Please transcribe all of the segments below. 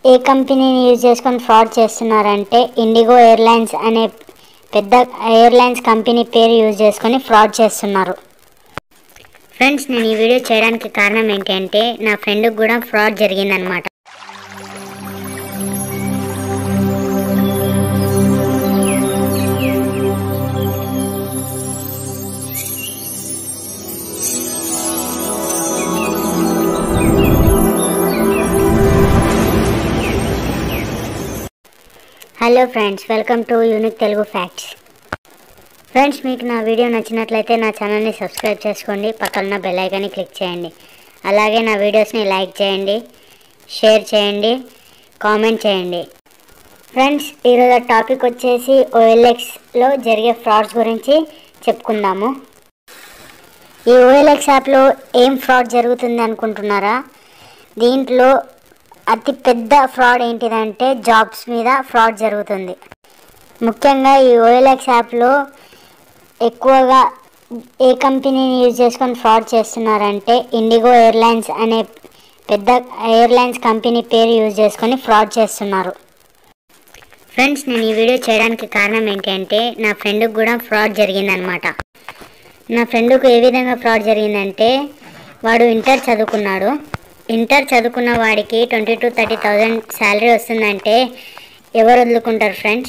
ఏ కంపెనీని యూజ్ చేసుకొని ఫ్రాడ్ చేస్తున్నారంటే ఇండిగో ఎయిర్లైన్స్ అనే పెద్ద ఎయిర్లైన్స్ కంపెనీ పేరు యూజ్ చేసుకొని ఫ్రాడ్ చేస్తున్నారు ఫ్రెండ్స్ నేను ఈ వీడియో చేయడానికి కారణం ఏంటంటే నా ఫ్రెండ్కి కూడా ఫ్రాడ్ జరిగిందనమాట hello friends welcome to unique Telugu facts friends మీకు నా వీడియో నచ్చినట్లయితే నా ఛానల్ని సబ్స్క్రైబ్ చేసుకోండి పక్కన బెల్ ఐకాన్ని క్లిక్ చేయండి అలాగే నా వీడియోస్ని లైక్ చేయండి షేర్ చేయండి కామెంట్ చేయండి ఫ్రెండ్స్ ఈరోజు టాపిక్ వచ్చేసి ఓఎల్ఎక్స్లో జరిగే ఫ్రాడ్స్ గురించి చెప్పుకుందాము ఈ ఓఎల్ఎక్స్ యాప్లో ఏం ఫ్రాడ్ జరుగుతుంది అనుకుంటున్నారా దీంట్లో అతి పెద్ద ఫ్రాడ్ ఏంటిదంటే జాబ్స్ మీద ఫ్రాడ్ జరుగుతుంది ముఖ్యంగా ఈ ఓఎల్ఎక్స్ యాప్లో ఎక్కువగా ఏ కంపెనీని యూజ్ చేసుకొని ఫ్రాడ్ చేస్తున్నారంటే ఇండిగో ఎయిర్లైన్స్ అనే పెద్ద ఎయిర్లైన్స్ కంపెనీ పేరు యూజ్ చేసుకొని ఫ్రాడ్ చేస్తున్నారు ఫ్రెండ్స్ నేను ఈ వీడియో చేయడానికి కారణం ఏంటంటే నా ఫ్రెండ్కి కూడా ఫ్రాడ్ జరిగిందనమాట నా ఫ్రెండ్కు ఏ విధంగా ఫ్రాడ్ జరిగిందంటే వాడు ఇంటర్ చదువుకున్నాడు ఇంటర్ చదువుకున్న వాడికి twenty to thirty thousand salary వస్తుందంటే ఎవరు వదులుకుంటారు ఫ్రెండ్స్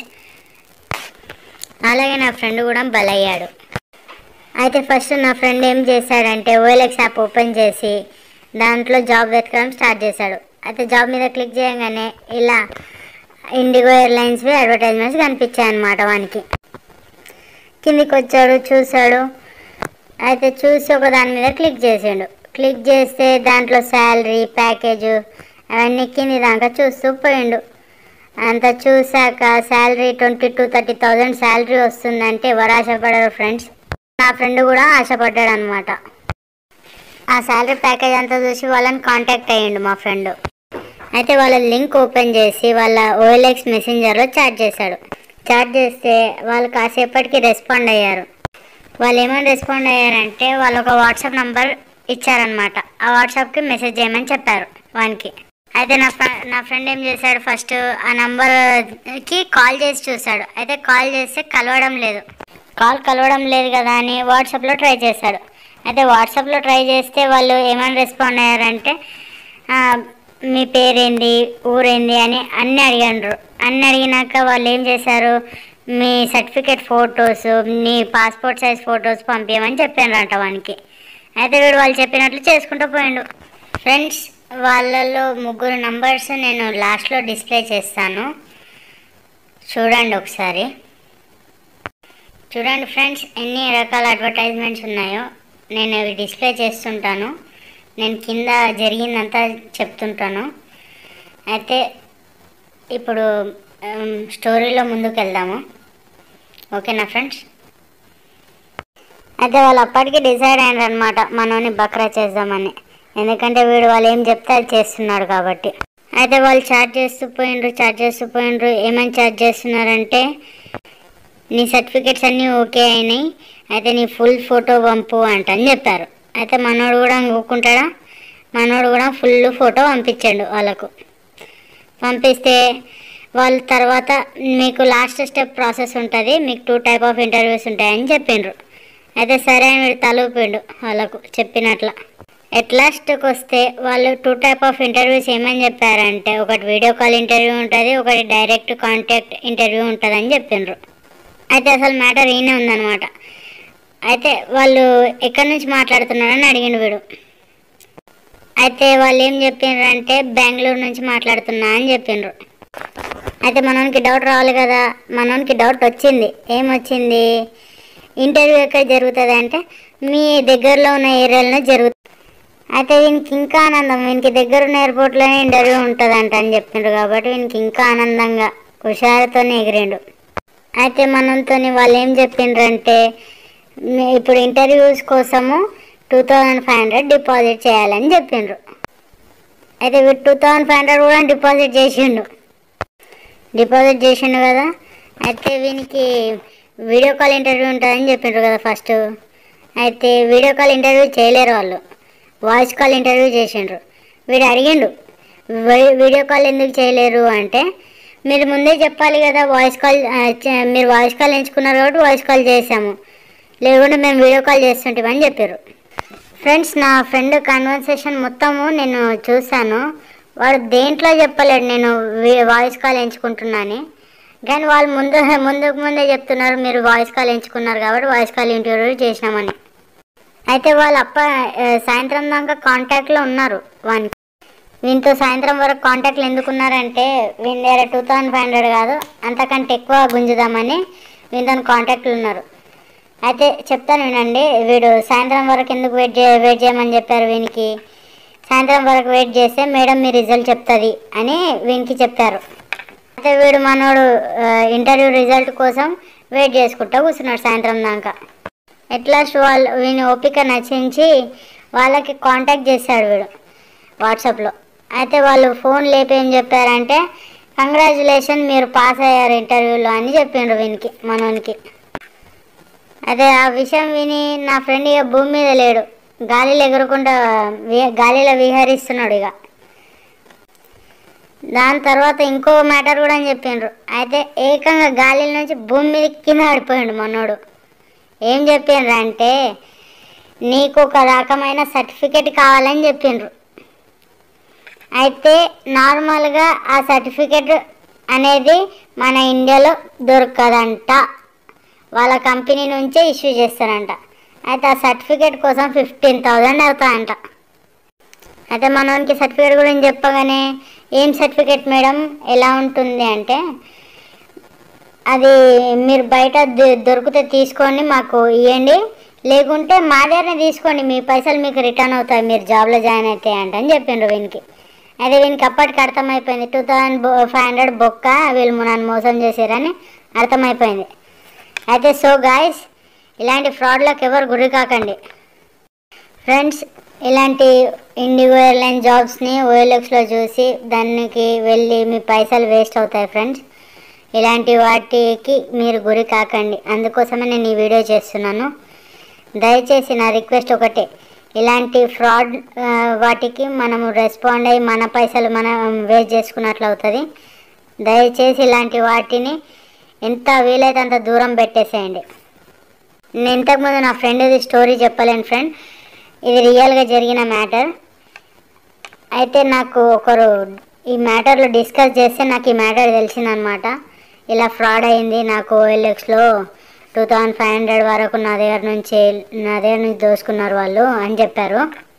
అలాగే నా ఫ్రెండ్ కూడా బలయ్యాడు అయితే ఫస్ట్ నా ఫ్రెండ్ ఏం చేశాడంటే ఓఎల్ఎక్స్ యాప్ ఓపెన్ చేసి దాంట్లో జాబ్ వెతకడం స్టార్ట్ చేశాడు అయితే జాబ్ మీద క్లిక్ చేయగానే ఇలా ఇండిగో ఎయిర్లైన్స్వి అడ్వర్టైజ్మెంట్స్ కనిపించాయి అన్నమాట వానికి కిందికి వచ్చాడు చూశాడు అయితే చూసి ఒక దాని మీద క్లిక్ చేసాడు క్లిక్ చేస్తే దాంట్లో శాలరీ ప్యాకేజ్ అవన్నీ కింది దాకా చూస్తూ పోయిండు అంత చూశాక salary twenty to thirty thousand salary వస్తుందంటే ఎవరు ఆశపడరు ఫ్రెండ్స్ నా ఫ్రెండ్ కూడా ఆశపడ్డాడు అనమాట ఆ శాలరీ ప్యాకేజ్ అంతా చూసి వాళ్ళని కాంటాక్ట్ అయ్యిండు మా ఫ్రెండ్ అయితే వాళ్ళ లింక్ ఓపెన్ చేసి వాళ్ళ ఓఎల్ఎక్స్ మెసెంజర్లో చాట్ చేశాడు చాట్ చేస్తే వాళ్ళు కాసేపటికి రెస్పాండ్ అయ్యారు వాళ్ళు ఏమని రెస్పాండ్ అయ్యారంటే వాళ్ళు ఒక వాట్సాప్ నంబర్ ఇచ్చారనమాట ఆ వాట్సాప్కి మెసేజ్ చేయమని చెప్పారు వానికి అయితే నా ఫ్రె నా ఫ్రెండ్ ఏం చేశాడు ఫస్ట్ ఆ నంబర్కి కాల్ చేసి చూశాడు అయితే కాల్ చేస్తే కలవడం లేదు కాల్ కలవడం లేదు కదా అని వాట్సాప్లో ట్రై చేశాడు అయితే వాట్సాప్లో ట్రై చేస్తే వాళ్ళు ఏమని రెస్పాండ్ అయ్యారంటే "ఆ, మీ పేరేంది ఊరేంది అని అన్నీ అడిగారు అన్నీ అడిగినాక వాళ్ళు ఏం చేశారు మీ సర్టిఫికేట్ ఫొటోస్ మీ పాస్పోర్ట్ సైజ్ ఫొటోస్ పంపించమని చెప్పారంట వానికి అయితే వీడు వాళ్ళు చెప్పినట్లు చేసుకుంటూ పోయిండు ఫ్రెండ్స్ వాళ్ళలో ముగ్గురు నంబర్స్ నేను లాస్ట్లో డిస్ప్లే చేస్తాను చూడండి ఒకసారి చూడండి ఫ్రెండ్స్ ఎన్ని రకాల అడ్వర్టైజ్మెంట్స్ ఉన్నాయో నేను అవి డిస్ప్లే చేస్తుంటాను నేను కింద జరిగిందంతా చెప్తుంటాను అయితే ఇప్పుడు ఉమ్, స్టోరీలో ముందుకు వెళ్దాము ఓకేనా ఫ్రెండ్స్ అయితే వాళ్ళు అప్పటికి డిసైడ్ అయ్యారు అనమాట మనోని బక్రా చేద్దామని ఎందుకంటే వీడు వాళ్ళు ఏం చెప్తే అది చేస్తున్నాడు కాబట్టి అయితే వాళ్ళు చార్జ్ చేస్తూ పోయిండ్రు చార్జ్ చేస్తూ పోయిండ్రు ఏమని చార్జ్ చేస్తున్నారంటే నీ సర్టిఫికెట్స్ అన్నీ ఓకే అయినాయి అయితే నీ ఫుల్ ఫోటో పంపు అంట అని చెప్పారు అయితే మనోడు కూడా ఊరుకుంటాడా మనోడు కూడా ఫుల్ ఫోటో పంపించాడు వాళ్ళకు పంపిస్తే వాళ్ళ తర్వాత మీకు లాస్ట్ స్టెప్ ప్రాసెస్ ఉంటుంది మీకు టూ టైప్ ఆఫ్ ఇంటర్వ్యూస్ ఉంటాయని చెప్పిండ్రు అయితే సరే అని వీడు తలూపిండు వాళ్ళకు చెప్పినట్ల ఎట్ లాస్ట్కి వస్తే వాళ్ళు టూ టైప్ ఆఫ్ ఇంటర్వ్యూస్ ఏమని చెప్పారంటే ఒకటి వీడియో కాల్ ఇంటర్వ్యూ ఉంటుంది ఒకటి డైరెక్ట్ కాంటాక్ట్ ఇంటర్వ్యూ ఉంటుంది అని చెప్పిండ్రు అయితే అసలు మ్యాటర్ ఈయనే ఉందన్నమాట అయితే వాళ్ళు ఎక్కడి నుంచి మాట్లాడుతున్నారని అడిగిండు వీడు అయితే వాళ్ళు ఏం చెప్పిండ్రు అంటే బెంగళూరు నుంచి మాట్లాడుతున్నా అని చెప్పిండ్రు అయితే మనోనికి డౌట్ రావాలి కదా మనోనికి డౌట్ వచ్చింది ఏం వచ్చింది ఇంటర్వ్యూ ఎక్కడ జరుగుతుంది అంటే మీ దగ్గరలో ఉన్న ఏరియాలోనే జరుగుతుంది అయితే వీనికి ఇంకా ఆనందం వీనికి దగ్గర ఉన్న ఎయిర్పోర్ట్లోనే ఇంటర్వ్యూ ఉంటుందంట అని చెప్పిండ్రు కాబట్టి వీనికి ఇంకా ఆనందంగా హుషారుతోనే ఎగిరిండు అయితే మనంతో వాళ్ళు ఏం చెప్పిండ్రంటే మీ- ఇప్పుడు ఇంటర్వ్యూస్ కోసము two thousand five hundred deposit చేయాలని చెప్పిండ్రు అయితే వీడు టూ థౌజండ్ ఫైవ్ హండ్రెడ్ కూడా డిపాజిట్ చేసిండు డిపాజిట్ చేసిండు కదా అయితే వీనికి వీడియో కాల్ ఇంటర్వ్యూ ఉంటుందని చెప్పిండ్రు కదా ఫస్ట్ అయితే వీడియో కాల్ ఇంటర్వ్యూ చేయలేరు వాళ్ళు వాయిస్ కాల్ ఇంటర్వ్యూ చేసిండ్రు వీడు అడిగిండు వీ- వీడియో కాల్ ఎందుకు చేయలేరు అంటే మీరు ముందే చెప్పాలి కదా వాయిస్ కాల్ ఆ, చ- మీరు వాయిస్ కాల్ ఎంచుకున్నారు కాబట్టి వాయిస్ కాల్ చేసాము లేకుంటే మేము వీడియో కాల్ చేస్తుంటామని చెప్పారు ఫ్రెండ్స్ నా ఫ్రెండ్ కన్వర్సేషన్ మొత్తము నేను చూశాను వాడు దేంట్లో చెప్పలేడు నేను వీ- వాయిస్ కాల్ ఎంచుకుంటున్నాను కానీ వాళ్ళు ముందు ముందుకు ముందే చెప్తున్నారు మీరు వాయిస్ కాల్ ఎంచుకున్నారు కాబట్టి వాయిస్ కాల్ ఇంటర్వ్యూ చేసినామని అయితే వాళ్ళు అప్ప ఆ, సాయంత్రం దాకా కాంటాక్ట్లో ఉన్నారు వన్ వీనితో సాయంత్రం వరకు కాంటాక్ట్లు ఎందుకు ఉన్నారంటే వీని దగ్గర టూ థౌజండ్ ఫైవ్ హండ్రెడ్ కాదు అంతకంటే ఎక్కువ గుంజుదామని వీనితో కాంటాక్ట్లు ఉన్నారు అయితే చెప్తాను వినండి వీడు సాయంత్రం వరకు ఎందుకు వెయిట్ చే వెయిట్ చేయమని చెప్పారు వీనికి సాయంత్రం వరకు వెయిట్ చేస్తే మేడం మీ రిజల్ట్ చెప్తుంది అని వీనికి చెప్పారు అయితే వీడు మనోడు ఆ, ఇంటర్వ్యూ రిజల్ట్ కోసం వెయిట్ చేసుకుంటా కూర్చున్నాడు సాయంత్రం దాకా ఎట్లాస్ట్ వాళ్ళు వీని ఓపిక నచ్చించి వాళ్ళకి కాంటాక్ట్ చేశాడు వీడు వాట్సాప్లో అయితే వాళ్ళు ఫోన్ లేపి ఏం చెప్పారంటే కంగ్రాచులేషన్ మీరు పాస్ అయ్యారు ఇంటర్వ్యూలో అని చెప్పిండ్రు వీనికి మనోనికి అదే ఆ విషయం విని నా ఫ్రెండ్ ఇక భూమి మీద లేడు గాలిలో ఎగురకుండా వి- గాలిలో విహరిస్తున్నాడు ఇక దాని తర్వాత ఇంకో మ్యాటర్ కూడా అని చెప్పిండ్రు అయితే ఏకంగా గాలిల నుంచి భూమి మీద కింద పడిపోయిండు మనోడు ఏం చెప్పిండ్రు అంటే నీకు ఒక రకమైన సర్టిఫికెట్ కావాలని చెప్పిండ్రు అయితే నార్మల్గా ఆ సర్టిఫికెట్ అనేది మన ఇండియాలో దొరకదంట వాళ్ళ కంపెనీ నుంచే ఇష్యూ చేస్తారంట అయితే ఆ సర్టిఫికేట్ కోసం ఫిఫ్టీన్ థౌజండ్ అవుతాయంట అయితే మనోనికి సర్టిఫికేట్ గురించి చెప్పగానే ఏం సర్టిఫికేట్ మేడం ఎలా ఉంటుంది అంటే అది మీరు బయట దొ- దొరికితే తీసుకొని మాకు ఇవ్వండి లేకుంటే మా దగ్గరనే తీసుకోండి మీ పైసలు మీకు రిటర్న్ అవుతాయి మీరు జాబ్లో జాయిన్ అయితే అంట అని చెప్పిండ్రు వీనికి అయితే వీనికి అప్పటికి అర్థమైపోయింది టూ థౌజండ్ ఫైవ్ హండ్రెడ్ బొక్క వీళ్ళు నన్ను మోసం చేశారని అర్థమైపోయింది అయితే సో గాయస్ ఇలాంటి ఫ్రాడ్లకు ఎవరు గురి కాకండి ఫ్రెండ్స్ ఇలాంటి ఇండిగో ఎయిర్లైన్ జాబ్స్ని ఓఎల్ఎక్స్లో చూసి దానికి వెళ్ళి మీ పైసలు వేస్ట్ అవుతాయి ఫ్రెండ్స్ ఇలాంటి వాటికి మీరు గురి కాకండి అందుకోసమే నేను ఈ వీడియో చేస్తున్నాను దయచేసి నా రిక్వెస్ట్ ఒకటే ఇలాంటి ఫ్రాడ్ ఆ, వాటికి మనము రెస్పాండ్ అయ్యి మన పైసలు మనం వేస్ట్ చేసుకున్నట్లు అవుతుంది దయచేసి ఇలాంటి వాటిని ఎంత వీలైతే అంత దూరం పెట్టేసేయండి నేను ఇంతకుముందు నా ఫ్రెండ్ది స్టోరీ చెప్పలేను ఫ్రెండ్ ఇది రియల్గా జరిగిన మ్యాటర్ అయితే నాకు ఒకరు ఈ మ్యాటర్లో డిస్కస్ చేస్తే నాకు ఈ మ్యాటర్ తెలిసిందనమాట ఇలా ఫ్రాడ్ అయింది నాకు ఓఎల్ఎక్స్లో టూ థౌజండ్ ఫైవ్ హండ్రెడ్ వరకు నా దగ్గర నుంచి నా దగ్గర నుంచి దోసుకున్నారు వాళ్ళు అని చెప్పారు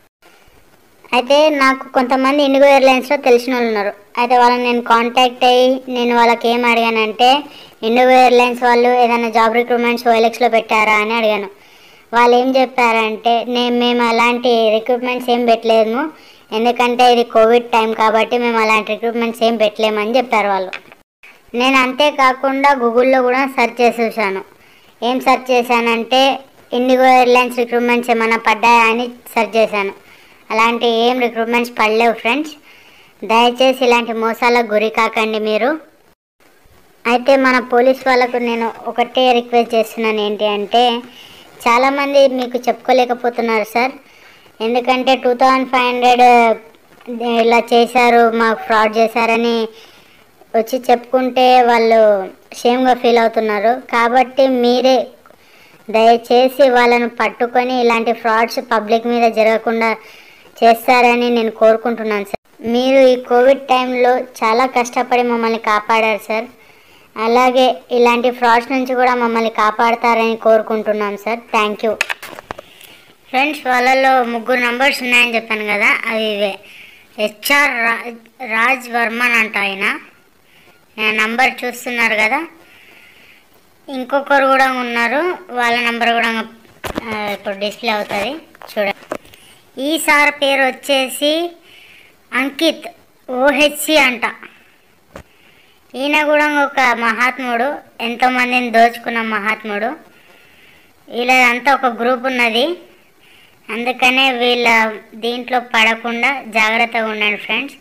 అయితే నాకు కొంతమంది ఇండిగో ఎయిర్లైన్స్లో తెలిసిన వాళ్ళు ఉన్నారు అయితే వాళ్ళని నేను కాంటాక్ట్ అయ్యి నేను వాళ్ళకి ఏం అడిగానంటే ఇండిగో ఎయిర్లైన్స్ వాళ్ళు ఏదైనా జాబ్ రిక్రూట్మెంట్స్ ఓఎల్ఎక్స్లో పెట్టారా అని అడిగాను వాళ్ళు ఏం చెప్పారంటే నేను మేము అలాంటి రిక్రూట్మెంట్స్ ఏం పెట్టలేము ఎందుకంటే ఇది కోవిడ్ టైం కాబట్టి మేము అలాంటి రిక్రూట్మెంట్స్ ఏం పెట్టలేమని చెప్పారు వాళ్ళు నేను అంతేకాకుండా గూగుల్లో కూడా సెర్చ్ చేసి చూశాను ఏం సెర్చ్ చేశానంటే ఇండిగో ఎయిర్లైన్స్ రిక్రూట్మెంట్స్ ఏమైనా పడ్డాయా అని సెర్చ్ చేశాను అలాంటి ఏం రిక్రూట్మెంట్స్ పడలేవు ఫ్రెండ్స్ దయచేసి ఇలాంటి మోసాలకు గురి కాకండి మీరు అయితే మన పోలీస్ వాళ్ళకు నేను ఒకటే రిక్వెస్ట్ చేస్తున్నాను ఏంటి అంటే చాలామంది మీకు చెప్పుకోలేకపోతున్నారు సార్ ఎందుకంటే టూ థౌజండ్ ఫైవ్ హండ్రెడ్ ఇలా చేశారు మాకు ఫ్రాడ్ చేశారని వచ్చి చెప్పుకుంటే వాళ్ళు షేమ్గా ఫీల్ అవుతున్నారు కాబట్టి మీరే దయచేసి వాళ్ళను పట్టుకొని ఇలాంటి ఫ్రాడ్స్ పబ్లిక్ మీద జరగకుండా చేస్తారని నేను కోరుకుంటున్నాను సార్ మీరు ఈ కోవిడ్ టైంలో చాలా కష్టపడి మమ్మల్ని కాపాడారు సార్ అలాగే ఇలాంటి ఫ్రాడ్స్ నుంచి కూడా మమ్మల్ని కాపాడతారని కోరుకుంటున్నాం సార్ థ్యాంక్ యూ ఫ్రెండ్స్ వాళ్ళలో ముగ్గురు నంబర్స్ ఉన్నాయని చెప్పాను కదా అవి ఇవే హెచ్ఆర్ రాజ్ వర్మన్ అంట ఆయన నంబర్ చూస్తున్నారు కదా ఇంకొకరు కూడా ఉన్నారు వాళ్ళ నంబర్ కూడా ఆ, ఇప్పుడు డిస్ప్లే అవుతుంది చూడండి ఈ సార్ పేరు వచ్చేసి అంకిత్ ఓహెచ్సి అంట ఈయన కూడా ఒక మహాత్ముడు ఎంతోమందిని దోచుకున్న మహాత్ముడు వీళ్ళదంతా ఒక గ్రూప్ ఉన్నది అందుకనే వీళ్ళ దీంట్లో పడకుండా జాగ్రత్తగా ఉండండి ఫ్రెండ్స్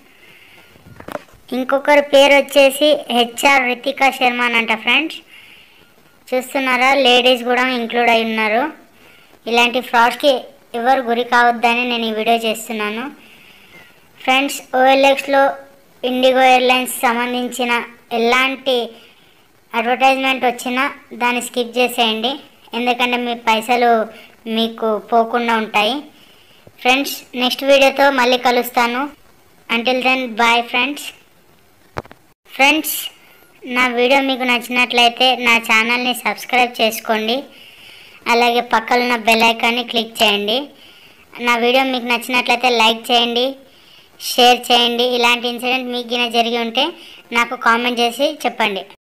ఇంకొకరి పేరు వచ్చేసి హెచ్ఆర్ రితికా శర్మ అని అంట ఫ్రెండ్స్ చూస్తున్నారా లేడీస్ కూడా ఇంక్లూడ్ అయి ఉన్నారు ఇలాంటి ఫ్రాడ్స్కి ఎవరు గురి కావద్దని నేను ఈ వీడియో చేస్తున్నాను ఫ్రెండ్స్ ఓఎల్ఎక్స్లో ఇండిగో ఎయిర్లైన్స్ సంబంధించిన ఎలాంటి అడ్వర్టైజ్మెంట్ వచ్చినా దాన్ని స్కిప్ చేసేయండి ఎందుకంటే మీ పైసలు మీకు పోకుండా ఉంటాయి ఫ్రెండ్స్ నెక్స్ట్ వీడియోతో మళ్ళీ కలుస్తాను until then bye friends friends నా వీడియో మీకు నచ్చినట్లయితే నా ఛానల్ని సబ్స్క్రైబ్ చేసుకోండి అలాగే పక్కన బెల్ ఐకాన్ని క్లిక్ చేయండి నా వీడియో మీకు నచ్చినట్లయితే లైక్ చేయండి షేర్ చేయండి ఇలాంటి ఇన్సిడెంట్ మీకు గిన జరిగి ఉంటే నాకు కామెంట్ చేసి చెప్పండి